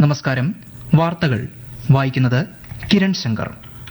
നമസ്കാരം വാർത്തകൾ വായിക്കുന്നത് കിരൺ ശങ്കർ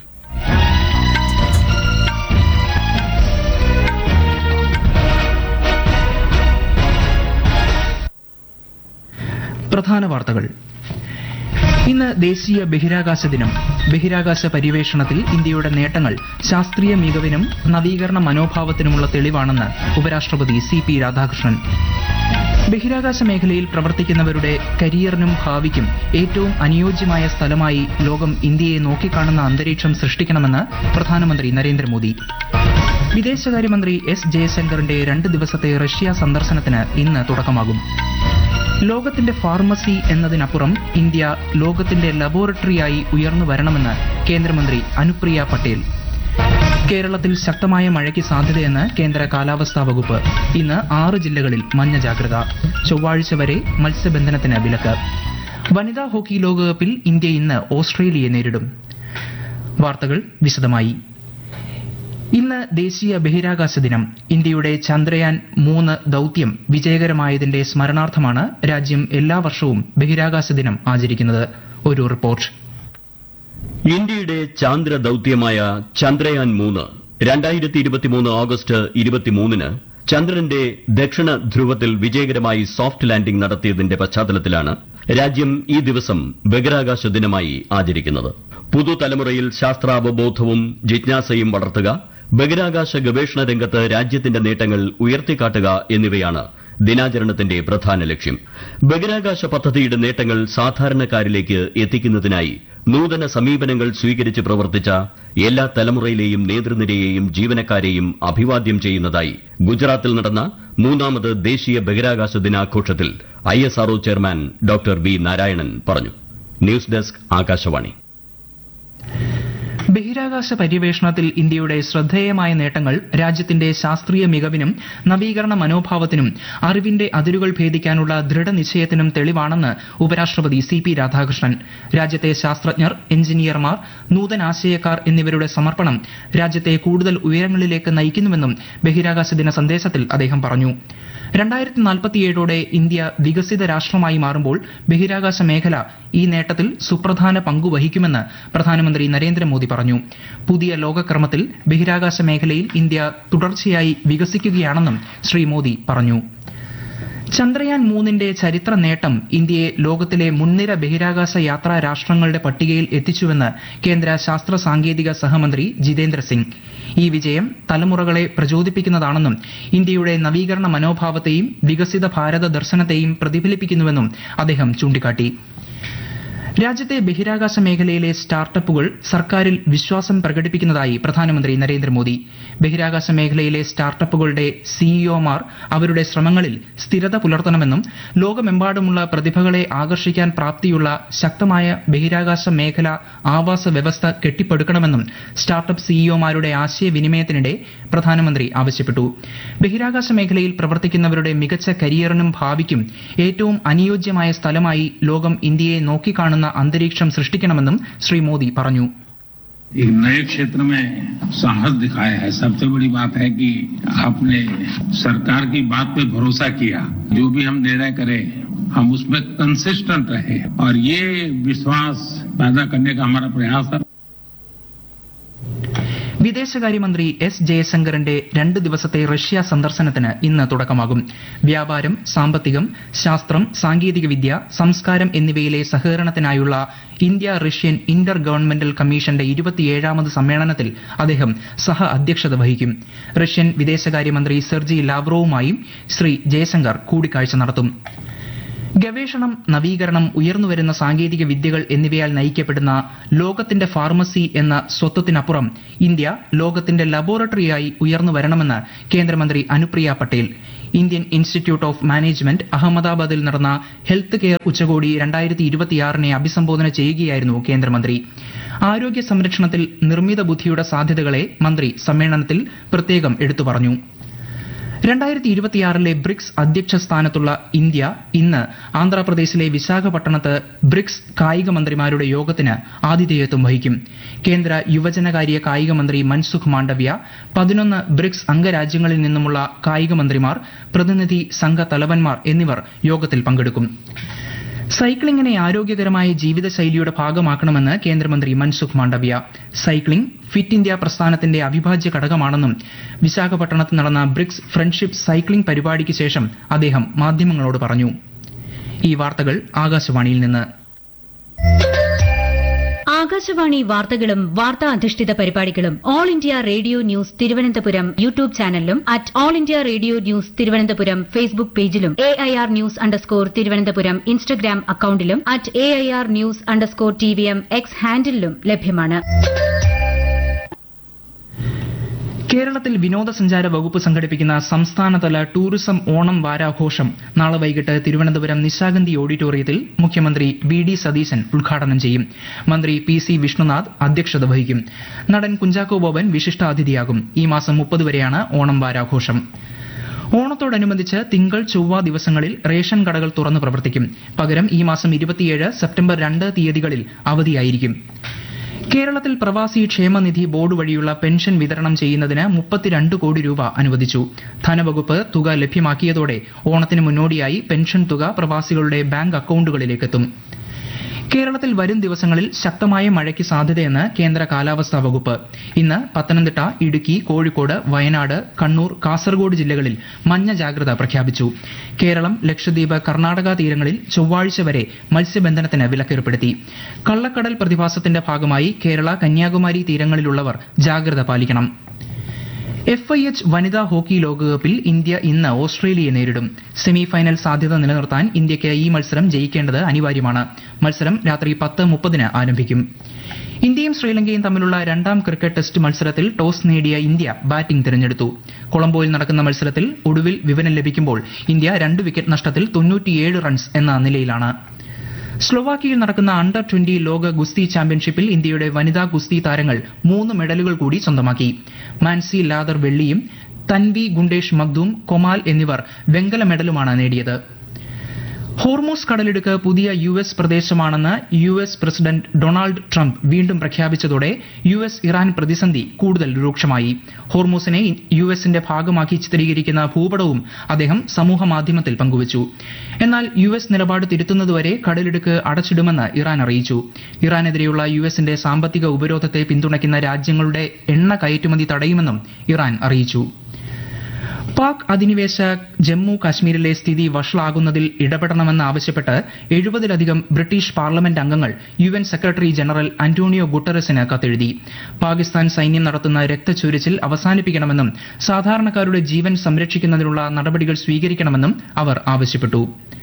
പ്രധാന വാർത്തകൾ ഇന്ന് ദേശീയ ബഹിരാകാശ ദിനം ബഹിരാകാശ പര്യവേഷണത്തിൽ ഇന്ത്യയുടെ നേട്ടങ്ങൾ ശാസ്ത്രീയ മികവിനും നവീകരണ മനോഭാവത്തിനുമുള്ള തെളിവാണെന്ന് ഉപരാഷ്ട്രപതി സി പി രാധാകൃഷ്ണൻ ബഹിരാകാശ മേഖലയിൽ പ്രവർത്തിക്കുന്നവരുടെ കരിയറിനും ഭാവിക്കും ഏറ്റവും അനുയോജ്യമായ സ്ഥലമായി ലോകം ഇന്ത്യയെ നോക്കിക്കാണുന്ന അന്തരീക്ഷം സൃഷ്ടിക്കണമെന്ന് പ്രധാനമന്ത്രി നരേന്ദ്രമോദി വിദേശകാര്യമന്ത്രി എസ് ജയശങ്കറിന്റെ രണ്ട് ദിവസത്തെ റഷ്യ സന്ദർശനത്തിന് ഇന്ന് തുടക്കമാകും ലോകത്തിന്റെ ഫാർമസി എന്നതിനപ്പുറം ഇന്ത്യ ലോകത്തിന്റെ ലബോറട്ടറിയായി ഉയർന്നു വരണമെന്ന് കേന്ദ്രമന്ത്രി അനുപ്രിയ പട്ടേൽ കേരളത്തിൽ ശക്തമായ മഴയ്ക്ക് സാധ്യതയെന്ന് കേന്ദ്ര കാലാവസ്ഥാ വകുപ്പ് ഇന്ന് ആറ് ജില്ലകളിൽ മഞ്ഞ ജാഗ്രത ചൊവ്വാഴ്ച വരെ മത്സ്യബന്ധനത്തിന് വിലക്ക് വനിതാ ഹോക്കി ലോകകപ്പിൽ ഇന്ത്യ ഇന്ന് ഓസ്ട്രേലിയയെ നേരിടും വാർത്തകൾ വിശദമായി ഇന്ന് ദേശീയ ബഹിരാകാശ ദിനം ഇന്ത്യയുടെ ചന്ദ്രയാൻ മൂന്ന് ദൌത്യം വിജയകരമായതിന്റെ സ്മരണാർത്ഥമാണ് രാജ്യം എല്ലാ വർഷവും ബഹിരാകാശ ദിനം ആചരിക്കുന്നത് ഒരു റിപ്പോർട്ട് ഇന്ത്യയുടെ ചാന്ദ്ര ദൌത്യമായ ചന്ദ്രയാൻ മൂന്ന് രണ്ടായിരത്തി ഇരുപത്തിമൂന്ന് ഓഗസ്റ്റ് ഇരുപത്തിമൂന്നിന് ചന്ദ്രന്റെ ദക്ഷിണ ധ്രുവത്തിൽ വിജയകരമായി സോഫ്റ്റ് ലാൻഡിംഗ് നടത്തിയതിന്റെ പശ്ചാത്തലത്തിലാണ് രാജ്യം ഈ ദിവസം ബഹിരാകാശ ദിനമായി ആചരിക്കുന്നത് പുതുതലമുറയിൽ ശാസ്ത്രാവബോധവും ജിജ്ഞാസയും വളർത്തുക ബഹിരാകാശ ഗവേഷണ രംഗത്ത് രാജ്യത്തിന്റെ നേട്ടങ്ങൾ ഉയർത്തിക്കാട്ടുക എന്നിവയാണ് ദിനാചരണത്തിന്റെ പ്രധാന ലക്ഷ്യം ബഹിരാകാശ പദ്ധതിയുടെ നേട്ടങ്ങൾ സാധാരണക്കാരിലേക്ക് എത്തിക്കുന്നതിനായി നൂതന സമീപനങ്ങൾ സ്വീകരിച്ച് പ്രവർത്തിച്ച എല്ലാ തലമുറയിലെയും നേതൃനിരയെയും ജീവനക്കാരെയും അഭിവാദ്യം ചെയ്യുന്നതായി ഗുജറാത്തിൽ നടന്ന മൂന്നാമത് ദേശീയ ബഹിരാകാശ ദിനാഘോഷത്തിൽ ISRO chairman doctor V Narayanan പറഞ്ഞു ന്യൂസ് ഡെസ്ക് ആകാശവാണി ബഹിരാകാശ പര്യവേഷണത്തിൽ ഇന്ത്യയുടെ ശ്രദ്ധേയമായ നേട്ടങ്ങൾ രാജ്യത്തിന്റെ ശാസ്ത്രീയ മികവിനും നവീകരണ മനോഭാവത്തിനും അറിവിന്റെ അതിരുകൾ ഭേദിക്കാനുള്ള ദൃഢനിശ്ചയത്തിനും തെളിവാണെന്ന് ഉപരാഷ്ട്രപതി സി പി രാധാകൃഷ്ണൻ രാജ്യത്തെ ശാസ്ത്രജ്ഞർ എഞ്ചിനീയർമാർ നൂതനാശയക്കാർ എന്നിവരുടെ സമർപ്പണം രാജ്യത്തെ കൂടുതൽ ഉയരങ്ങളിലേക്ക് നയിക്കുന്നുവെന്നും ബഹിരാകാശ ദിന സന്ദേശത്തിൽ അദ്ദേഹം പറഞ്ഞു രണ്ടായിരത്തി നാൽപ്പത്തിയേഴോടെ ഇന്ത്യ വികസിത രാഷ്ട്രമായി മാറുമ്പോൾ ബഹിരാകാശ മേഖല ഈ നേട്ടത്തിൽ സുപ്രധാന പങ്കു വഹിക്കുമെന്ന് പ്രധാനമന്ത്രി നരേന്ദ്രമോദി പറഞ്ഞു പുതിയ ലോകക്രമത്തിൽ ബഹിരാകാശ മേഖലയിൽ ഇന്ത്യ തുടർച്ചയായി വികസിക്കുകയാണെന്നും ശ്രീ മോദി പറഞ്ഞു ചന്ദ്രയാൻ മൂന്നിന്റെ ചരിത്ര നേട്ടം ഇന്ത്യയെ ലോകത്തിലെ മുൻനിര ബഹിരാകാശ യാത്രാ രാഷ്ട്രങ്ങളുടെ പട്ടികയിൽ എത്തിച്ചുവെന്ന് കേന്ദ്ര ശാസ്ത്ര സാങ്കേതിക സഹമന്ത്രി ജിതേന്ദ്ര സിംഗ് ഈ വിജയം തലമുറകളെ പ്രചോദിപ്പിക്കുന്നതാണെന്നും ഇന്ത്യയുടെ നവീകരണ മനോഭാവത്തെയും വികസിത ഭാരത ദർശനത്തെയും പ്രതിഫലിപ്പിക്കുന്നുവെന്നും അദ്ദേഹം ചൂണ്ടിക്കാട്ടി രാജ്യത്തെ ബഹിരാകാശ മേഖലയിലെ സ്റ്റാർട്ടപ്പുകൾ സർക്കാരിൽ വിശ്വാസം പ്രകടിപ്പിക്കുന്നതായി പ്രധാനമന്ത്രി നരേന്ദ്രമോദി ബഹിരാകാശ മേഖലയിലെ സ്റ്റാർട്ടപ്പുകളുടെ സിഇഒമാർ അവരുടെ ശ്രമങ്ങളിൽ സ്ഥിരത പുലർത്തണമെന്നും ലോകമെമ്പാടുമുള്ള പ്രതിഭകളെ ആകർഷിക്കാൻ പ്രാപ്തിയുള്ള ശക്തമായ ബഹിരാകാശ മേഖല ആവാസ വ്യവസ്ഥ കെട്ടിപ്പടുക്കണമെന്നും സ്റ്റാർട്ടപ്പ് സിഇഒമാരുടെ ആശയവിനിമയത്തിനിടെ പ്രധാനമന്ത്രി ആവശ്യപ്പെട്ടു ബഹിരാകാശ മേഖലയിൽ പ്രവർത്തിക്കുന്നവരുടെ മികച്ച കരിയറിനും ഭാവിക്കും ഏറ്റവും അനുയോജ്യമായ സ്ഥലമായി ലോകം ഇന്ത്യയെ നോക്കിക്കാണുന്ന അന്തരീക്ഷം സൃഷ്ടിക്കണമെന്നും ശ്രീ മോദി പറഞ്ഞു एक नए क्षेत्र में साहस दिखाया है सबसे बड़ी बात है कि आपने सरकार की बात पे भरोसा किया जो भी हम निर्णय करें हम उसमें कंसिस्टेंट रहे और ये विश्वास पैदा करने का हमारा प्रयास है വിദേശകാര്യമന്ത്രി എസ് ജയശങ്കറിന്റെ രണ്ട് ദിവസത്തെ റഷ്യ സന്ദർശനത്തിന് ഇന്ന് തുടക്കമാകും വ്യാപാരം സാമ്പത്തികം ശാസ്ത്രം സാങ്കേതികവിദ്യ സംസ്കാരം എന്നിവയിലെ സഹകരണത്തിനായുള്ള ഇന്ത്യ റഷ്യൻ ഇന്റർ ഗവൺമെന്റൽ കമ്മീഷന്റെ ഇരുപത്തിയേഴാമത് സമ്മേളനത്തിൽ അദ്ദേഹം സഹ അധ്യക്ഷത വഹിക്കും റഷ്യൻ വിദേശകാര്യമന്ത്രി സെർജി ലാവ്റോവുമായും ശ്രീ ജയശങ്കർ കൂടിക്കാഴ്ച നടത്തും ഗവേഷണം നവീകരണം ഉയർന്നുവരുന്ന സാങ്കേതിക വിദ്യകൾ എന്നിവയാൽ നയിക്കപ്പെടുന്ന ലോകത്തിന്റെ ഫാർമസി എന്ന സ്വത്വത്തിനപ്പുറം ഇന്ത്യ ലോകത്തിന്റെ ലബോറട്ടറിയായി ഉയർന്നു വരണമെന്ന് കേന്ദ്രമന്ത്രി Anupriya Patel Indian Institute of Management അഹമ്മദാബാദിൽ നടന്ന ഹെൽത്ത് കെയർ ഉച്ചകോടി രണ്ടായിരത്തി ഇരുപത്തിയാറിനെ അഭിസംബോധന ചെയ്യുകയായിരുന്നു കേന്ദ്രമന്ത്രി ആരോഗ്യ സംരക്ഷണത്തിൽ നിർമ്മിത ബുദ്ധിയുടെ സാധ്യതകളെ മന്ത്രി സമ്മേളനത്തിൽ പ്രത്യേകം എടുത്തു പറഞ്ഞു രണ്ടായിരത്തി ഇരുപത്തിയാറിലെ ബ്രിക്സ് അധ്യക്ഷ സ്ഥാനത്തുള്ള ഇന്ത്യ ഇന്ന് ആന്ധ്രാപ്രദേശിലെ വിശാഖപട്ടണത്ത് ബ്രിക്സ് കായിക മന്ത്രിമാരുടെ യോഗത്തിന് ആതിഥേയത്വം വഹിക്കും കേന്ദ്ര യുവജനകാര്യ കായിക മന്ത്രി മൻസുഖ് മാണ്ഡവ്യ പതിനൊന്ന് ബ്രിക്സ് അംഗരാജ്യങ്ങളിൽ നിന്നുമുള്ള കായിക മന്ത്രിമാർ പ്രതിനിധി സംഘ തലവന്മാർ എന്നിവർ യോഗത്തിൽ പങ്കെടുക്കും സൈക്ലിങ്ങിനെ ആരോഗ്യകരമായ ജീവിതശൈലിയുടെ ഭാഗമാക്കണമെന്ന് കേന്ദ്രമന്ത്രി Mansukh Mandaviya cycling Fit India പ്രസ്ഥാനത്തിന്റെ അവിഭാജ്യ ഘടകമാണെന്നും വിശാഖപട്ടണത്ത് നടന്ന ബ്രിക്സ് ഫ്രണ്ട്ഷിപ്പ് സൈക്ലിംഗ് പരിപാടിക്ക് ശേഷം അദ്ദേഹം മാധ്യമങ്ങളോട് പറഞ്ഞു ഈ വാർത്തകൾ ആകാശവാണിയിൽ നിന്ന് ആകാശവാണി വാർത്തകളും വാർത്താ അധിഷ്ഠിത പരിപാടികളും All India Radio News Thiruvananthapuram YouTube ചാനലിലും at All India Radio News Thiruvananthapuram Facebook പേജിലും A I R news underscore Thiruvananthapuram Instagram അക്കൌണ്ടിലും at A I R news underscore T V M X ഹാൻഡിലും ലഭ്യമാണ് കേരളത്തിൽ വിനോദസഞ്ചാര വകുപ്പ് സംഘടിപ്പിക്കുന്ന സംസ്ഥാനതല ടൂറിസം ഓണം വാരാഘോഷം നാളെ വൈകിട്ട് തിരുവനന്തപുരം നിശാഗന്ധി ഓഡിറ്റോറിയത്തിൽ മുഖ്യമന്ത്രി വി ഡി സതീശൻ ഉദ്ഘാടനം ചെയ്യും മന്ത്രി പി സി വിഷ്ണുനാഥ് അധ്യക്ഷത വഹിക്കും നടൻ കുഞ്ചാക്കോ ബോബൻ വിശിഷ്ടാതിഥിയാകും ഈ മാസം മുപ്പത് വരെയാണ് ഓണം വാരാഘോഷം ഓണത്തോടനുബന്ധിച്ച് തിങ്കൾ ചൊവ്വ ദിവസങ്ങളിൽ റേഷൻ കടകൾ തുറന്ന് പ്രവർത്തിക്കും പകരം ഈ മാസം ഇരുപത്തിയേഴ് സെപ്റ്റംബർ രണ്ട് തീയതികളിൽ അവധിയായിരിക്കും കേരളത്തിൽ പ്രവാസി ക്ഷേമനിധി ബോർഡ് വഴിയുള്ള പെൻഷൻ വിതരണം ചെയ്യുന്നതിന് മുപ്പത്തിരണ്ട് കോടി രൂപ അനുവദിച്ചു ധനവകുപ്പ് തുക ലഭ്യമാക്കിയതോടെ ഓണത്തിന് മുന്നോടിയായി പെൻഷൻ തുക പ്രവാസികളുടെ ബാങ്ക് അക്കൌണ്ടുകളിലേക്കെത്തും കേരളത്തിൽ വരും ദിവസങ്ങളിൽ ശക്തമായ മഴയ്ക്ക് സാധ്യതയെന്ന് കേന്ദ്ര കാലാവസ്ഥാ വകുപ്പ് ഇന്ന് പത്തനംതിട്ട ഇടുക്കി കോഴിക്കോട് വയനാട് കണ്ണൂർ കാസർഗോഡ് ജില്ലകളിൽ മഞ്ഞ ജാഗ്രത പ്രഖ്യാപിച്ചു കേരളം ലക്ഷദ്വീപ് കർണാടക തീരങ്ങളിൽ ചൊവ്വാഴ്ച വരെ മത്സ്യബന്ധനത്തിന് വിലക്കേർപ്പെടുത്തി കള്ളക്കടൽ പ്രതിഭാസത്തിന്റെ ഭാഗമായി കേരള കന്യാകുമാരി തീരങ്ങളിലുള്ളവർ ജാഗ്രത പാലിക്കണം എഫ് ഐ എച്ച് വനിതാ ഹോക്കി ലോകകപ്പിൽ ഇന്ത്യ ഇന്ന് ഓസ്ട്രേലിയയെ നേരിടും സെമി ഫൈനൽ സാധ്യത നിലനിർത്താൻ ഇന്ത്യയ്ക്ക് ഈ മത്സരം ജയിക്കേണ്ടത് അനിവാര്യമാണ് മത്സരം രാത്രി പത്ത് മുപ്പതിന് ആരംഭിക്കും ഇന്ത്യയും ശ്രീലങ്കയും തമ്മിലുള്ള രണ്ടാം ക്രിക്കറ്റ് ടെസ്റ്റ് മത്സരത്തിൽ ടോസ് നേടിയ ഇന്ത്യ ബാറ്റിംഗ് തിരഞ്ഞെടുത്തു കൊളംബോയിൽ നടക്കുന്ന മത്സരത്തിൽ ഒടുവിൽ വിവരം ലഭിക്കുമ്പോൾ ഇന്ത്യ രണ്ട് വിക്കറ്റ് നഷ്ടത്തിൽ തൊണ്ണൂറ്റിയേഴ് റൺസ് എന്ന നിലയിലാണ് സ്ലൊവാക്കിയയിൽ നടക്കുന്ന അണ്ടർ ട്വന്റി ലോക ഗുസ്തി ചാമ്പ്യൻഷിപ്പിൽ ഇന്ത്യയുടെ വനിതാ ഗുസ്തി താരങ്ങൾ മൂന്ന് മെഡലുകൾ കൂടി സ്വന്തമാക്കി മാൻസി ലാദർ വെള്ളിയും തൻവി ഗുണ്ടേഷ് മഗ്ദൂം കൊമാൽ എന്നിവർ വെങ്കല മെഡലുമാണ് നേടിയത് ഹോർമോസ് കടലിടുക്ക് പുതിയ യു എസ് പ്രദേശമാണെന്ന് U S president Donald Trump വീണ്ടും പ്രഖ്യാപിച്ചതോടെ യു എസ് ഇറാൻ പ്രതിസന്ധി കൂടുതൽ രൂക്ഷമായി ഹോർമോസിനെ യു എസിന്റെ ഭാഗമാക്കി ചിത്രീകരിക്കുന്ന ഭൂപടവും അദ്ദേഹം സമൂഹ മാധ്യമത്തിൽ പങ്കുവച്ചു എന്നാൽ യു എസ് നിലപാട് തിരുത്തുന്നതുവരെ കടലിടുക്ക് അടച്ചിടുമെന്ന് ഇറാൻ അറിയിച്ചു ഇറാനെതിരെയുള്ള യു എസിന്റെ സാമ്പത്തിക ഉപരോധത്തെ പിന്തുണയ്ക്കുന്ന രാജ്യങ്ങളുടെ എണ്ണ കയറ്റുമതി തടയുമെന്നും ഇറാൻ അറിയിച്ചു പാക് അധിനിവേശ ജമ്മു കാശ്മീരിലെ സ്ഥിതി വഷളാകുന്നതിൽ ഇടപെടണമെന്ന് ആവശ്യപ്പെട്ട് എഴുപതിലധികം ബ്രിട്ടീഷ് പാർലമെന്റ് അംഗങ്ങൾ U N secretary general Antonio ഗുട്ടറസിന് കത്തെഴുതി പാകിസ്ഥാൻ സൈന്യം നടത്തുന്ന രക്തച്ചൊരിച്ചിൽ അവസാനിപ്പിക്കണമെന്നും സാധാരണക്കാരുടെ ജീവൻ സംരക്ഷിക്കുന്നതിനുള്ള നടപടികൾ സ്വീകരിക്കണമെന്നും അവർ ആവശ്യപ്പെട്ടു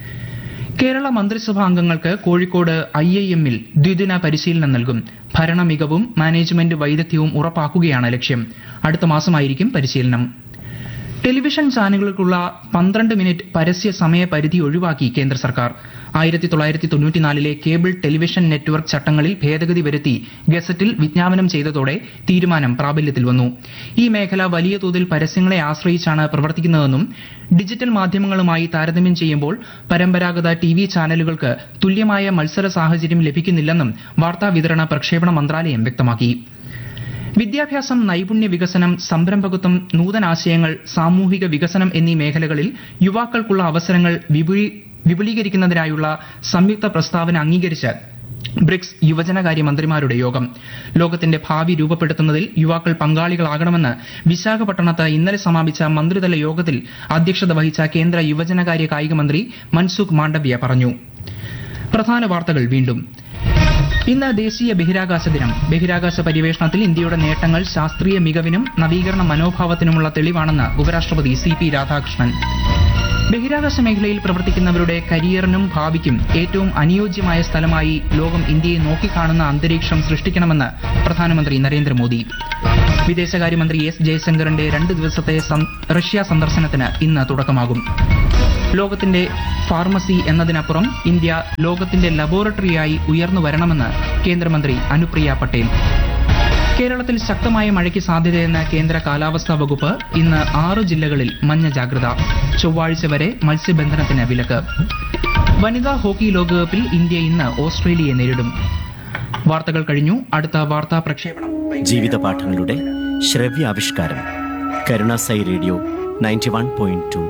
കേരള മന്ത്രിസഭാ അംഗങ്ങൾക്ക് കോഴിക്കോട് ഐ ഐ എമ്മിൽ ദ്വിദിന പരിശീലനം നൽകും ഭരണ മികവും മാനേജ്മെന്റ് വൈദഗ്ധ്യവും ഉറപ്പാക്കുകയാണ് ലക്ഷ്യം അടുത്ത മാസമായിരിക്കും പരിശീലനം ടെലിവിഷൻ ചാനലുകൾക്കുള്ള പന്ത്രണ്ട് മിനിറ്റ് പരസ്യ സമയ പരിധി ഒഴിവാക്കി കേന്ദ്ര സർക്കാർ ആയിരത്തി തൊള്ളായിരത്തി തൊണ്ണൂറ്റിനാലിലെ കേബിൾ ടെലിവിഷൻ നെറ്റ്വർക്ക് ചട്ടങ്ങളിൽ ഭേദഗതി വരുത്തി ഗസറ്റിൽ വിജ്ഞാപനം ചെയ്തതോടെ തീരുമാനം പ്രാബല്യത്തിൽ വന്നു ഈ മേഖല വലിയ തോതിൽ പരസ്യങ്ങളെ ആശ്രയിച്ചാണ് പ്രവർത്തിക്കുന്നതെന്നും ഡിജിറ്റൽ മാധ്യമങ്ങളുമായി താരതമ്യം ചെയ്യുമ്പോൾ പരമ്പരാഗത ടി വി ചാനലുകൾക്ക് തുല്യമായ മത്സര സാഹചര്യം ലഭിക്കുന്നില്ലെന്നും വാർത്താ വിതരണ പ്രക്ഷേപണ മന്ത്രാലയം വ്യക്തമാക്കി വിദ്യാഭ്യാസം നൈപുണ്യ വികസനം സംരംഭകത്വം നൂതനാശയങ്ങൾ സാമൂഹിക വികസനം എന്നീ മേഖലകളിൽ യുവാക്കൾക്കുള്ള അവസരങ്ങൾ വിപുലീ വിപുലീകരിക്കുന്നതിനായുള്ള സംയുക്ത പ്രസ്താവന അംഗീകരിച്ച് ബ്രിക്സ് യുവജനകാര്യ മന്ത്രിമാരുടെ യോഗം ലോകത്തിന്റെ ഭാവി രൂപപ്പെടുത്തുന്നതിൽ യുവാക്കൾ പങ്കാളികളാകണമെന്ന് വിശാഖപട്ടണത്ത് ഇന്നലെ സമാപിച്ച മന്ത്രിതല യോഗത്തിൽ അധ്യക്ഷത വഹിച്ച കേന്ദ്ര യുവജനകാര്യ കായിക മന്ത്രി മൻസുഖ് മാണ്ഡവ്യ പറഞ്ഞു പ്രധാന വാർത്തകൾ വീണ്ടും ഇന്ന് ദേശീയ ബഹിരാകാശ ദിനം ബഹിരാകാശ പര്യവേഷണത്തിൽ ഇന്ത്യയുടെ നേട്ടങ്ങൾ ശാസ്ത്രീയ മികവിനും നവീകരണ മനോഭാവത്തിനുമുള്ള തെളിവാണെന്ന് ഉപരാഷ്ട്രപതി സി പി രാധാകൃഷ്ണൻ ബഹിരാകാശ മേഖലയിൽ പ്രവർത്തിക്കുന്നവരുടെ കരിയറിനും ഭാവിക്കും ഏറ്റവും അനുയോജ്യമായ സ്ഥലമായി ലോകം ഇന്ത്യയെ നോക്കിക്കാണുന്ന അന്തരീക്ഷം സൃഷ്ടിക്കണമെന്ന് പ്രധാനമന്ത്രി നരേന്ദ്രമോദി വിദേശകാര്യമന്ത്രി എസ് ജയശങ്കറിന്റെ രണ്ട് ദിവസത്തെ സം- റഷ്യ സന്ദർശനത്തിന് ഇന്ന് തുടക്കമാകും ലോകത്തിന്റെ ഫാർമസി എന്നതിനപ്പുറം ഇന്ത്യ ലോകത്തിന്റെ ലബോറട്ടറിയായി ഉയർന്നു വരണമെന്ന് കേന്ദ്രമന്ത്രി അനുപ്രിയ പട്ടേൽ കേരളത്തിൽ ശക്തമായ മഴയ്ക്ക് സാധ്യതയെന്ന കേന്ദ്ര കാലാവസ്ഥാ വകുപ്പ് ഇന്ന് ആറ് ജില്ലകളിൽ മഞ്ഞ ജാഗ്രത ചൊവ്വാഴ്ച വരെ മത്സ്യബന്ധനത്തിന് വിലക്ക് വനിതാ ഹോക്കി ലോകകപ്പിൽ ഇന്ത്യ ഇന്ന് ഓസ്ട്രേലിയയെ നേരിടും വാർത്തകൾ കഴിഞ്ഞു അടുത്ത വാർത്താ പ്രക്ഷേപണം ജീവിത പാഠങ്ങളുടെ ശ്രവ്യാവിഷ്കാരം Karunasai radio ninety one point to